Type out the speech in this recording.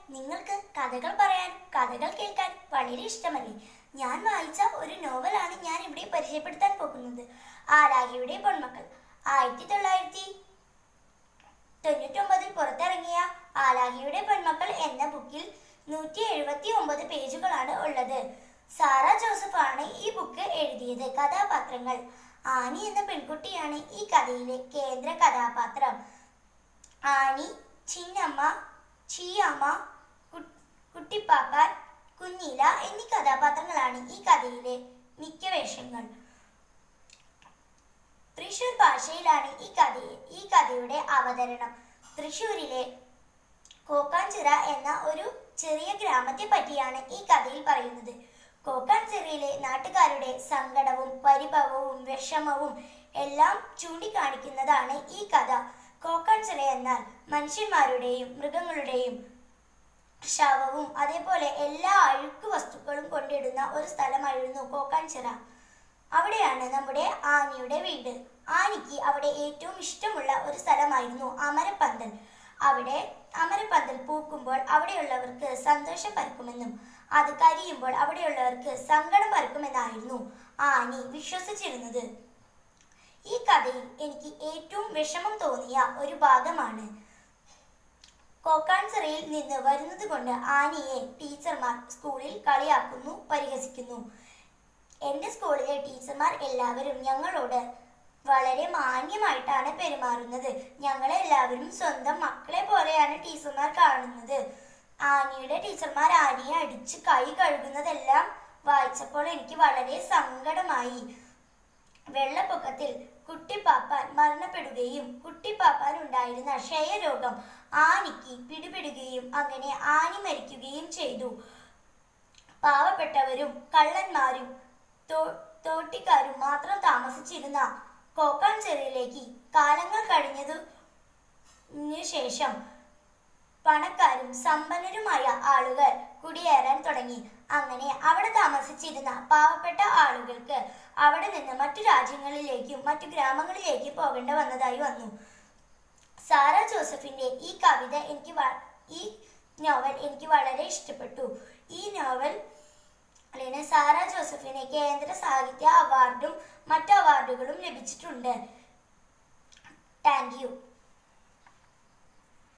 നിങ്ങൾക്ക് കഥകൾ പറയാൻ കഥകൾ കേൾക്കാൻ വളരെ ഇഷ്ടമല്ലേ ഞാൻ വായിച്ച ഒരു നോവലാണ് ഞാൻ ഇവിടെ പരിചയപ്പെടുത്താൻ പോകുന്നത് ആരാഹിയുടെ പൊന്മക്കൾ ആയിരത്തി തൊള്ളായിരത്തി തൊണ്ണൂറ്റൊമ്പതിൽ പുറത്തിറങ്ങിയ ആലാഹിയുടെ പെൺമക്കൾ എന്ന ബുക്കിൽ നൂറ്റി എഴുപത്തി ഒമ്പത് പേജുകളാണ് ഉള്ളത് സാറ ജോസഫ് ആണ് ഈ ബുക്ക് എഴുതിയത് കഥാപാത്രങ്ങൾ ആനി എന്ന പെൺകുട്ടിയാണ് ഈ കഥയിലെ കേന്ദ്ര കഥാപാത്രം ആനി ചിന്നമ്മ ചീയമ്മ കു- കുട്ടിപ്പാപ്പാൻ കുഞ്ഞില എന്നീ കഥാപാത്രങ്ങളാണ് ഈ കഥയിലെ മിക്ക വേഷങ്ങൾ തൃശൂർ ഭാഷയിലാണ് ഈ കഥ ഈ കഥയുടെ അവതരണം തൃശൂരിലെ കോക്കാഞ്ചിറ എന്ന ഒരു ചെറിയ ഗ്രാമത്തെ പറ്റിയാണ് ഈ കഥയിൽ പറയുന്നത് കോക്കാഞ്ചിറയിലെ നാട്ടുകാരുടെ സങ്കടവും പരിഭവവും വിഷമവും എല്ലാം ചൂണ്ടിക്കാണിക്കുന്നതാണ് ഈ കഥ കോക്കാഞ്ചിറ എന്നാൽ മനുഷ്യന്മാരുടെയും മൃഗങ്ങളുടെയും ശവവും അതേപോലെ എല്ലാ അഴുക്ക് വസ്തുക്കളും കൊണ്ടിടുന്ന ഒരു സ്ഥലമായിരുന്നു കോക്കാഞ്ചിറ അവിടെയാണ് നമ്മുടെ ആനിയുടെ വീട് ആനിക്ക് അവിടെ ഏറ്റവും ഇഷ്ടമുള്ള ഒരു സ്ഥലമായിരുന്നു അമരപ്പന്തൽ അവിടെ അമരപ്പന്തൽ പൂക്കുമ്പോൾ അവിടെയുള്ളവർക്ക് സന്തോഷം പരക്കുമെന്നും അത് കരിയുമ്പോൾ അവിടെയുള്ളവർക്ക് സങ്കടം പരക്കുമെന്നായിരുന്നു ആനി വിശ്വസിച്ചിരുന്നത് ഈ കഥയിൽ എനിക്ക് ഏറ്റവും വിഷമം തോന്നിയ ഒരു ഭാഗമാണ് കോക്കാൻസറയിൽ നിന്ന് വരുന്നത് കൊണ്ട് ആനിയെ ടീച്ചർമാർ സ്കൂളിൽ കളിയാക്കുന്നു പരിഹസിക്കുന്നു എൻ്റെ സ്കൂളിലെ ടീച്ചർമാർ എല്ലാവരും ഞങ്ങളോട് വളരെ മാന്യമായിട്ടാണ് പെരുമാറുന്നത് ഞങ്ങളെ എല്ലാവരും സ്വന്തം മക്കളെ പോലെയാണ് ടീച്ചർമാർ കാണുന്നത് ആനിയുടെ ടീച്ചർമാർ ആനിയെ അടിച്ച് കൈ കഴുകുന്നതെല്ലാം വായിച്ചപ്പോൾ എനിക്ക് വളരെ സങ്കടമായി വെള്ളപ്പൊക്കത്തിൽ കുട്ടിപ്പാപ്പാൻ മരണപ്പെടുകയും കുട്ടിപ്പാപ്പാൻ ഉണ്ടായിരുന്ന ക്ഷയരോഗം ആനിക്ക് പിടിപെടുകയും അങ്ങനെ ആനി മരിക്കുകയും ചെയ്തു പാവപ്പെട്ടവരും കള്ളന്മാരും തോ- തോട്ടിക്കാരും മാത്രം താമസിച്ചിരുന്ന കോക്കാഞ്ചേരിയിലേക്ക് കാലങ്ങൾ കഴിഞ്ഞതിനു ശേഷം പണക്കാരും സമ്പന്നരുമായ ആളുകൾ കുടിയേറാൻ തുടങ്ങി അങ്ങനെ അവിടെ താമസിച്ചിരുന്ന പാവപ്പെട്ട ആളുകൾക്ക് അവിടെ നിന്ന് മറ്റു രാജ്യങ്ങളിലേക്കും മറ്റു ഗ്രാമങ്ങളിലേക്കും പോകേണ്ട വന്നതായി വന്നു സാറ ജോസഫിന്റെ ഈ കവിത എനിക്ക് വ- ഈ നോവൽ എനിക്ക് വളരെ ഇഷ്ടപ്പെട്ടു ഈ നോവൽ അല്ലെങ്കിൽ സാറ ജോസഫിന് കേന്ദ്ര സാഹിത്യ അവാർഡും മറ്റു അവാർഡുകളും ലഭിച്ചിട്ടുണ്ട് താങ്ക് യു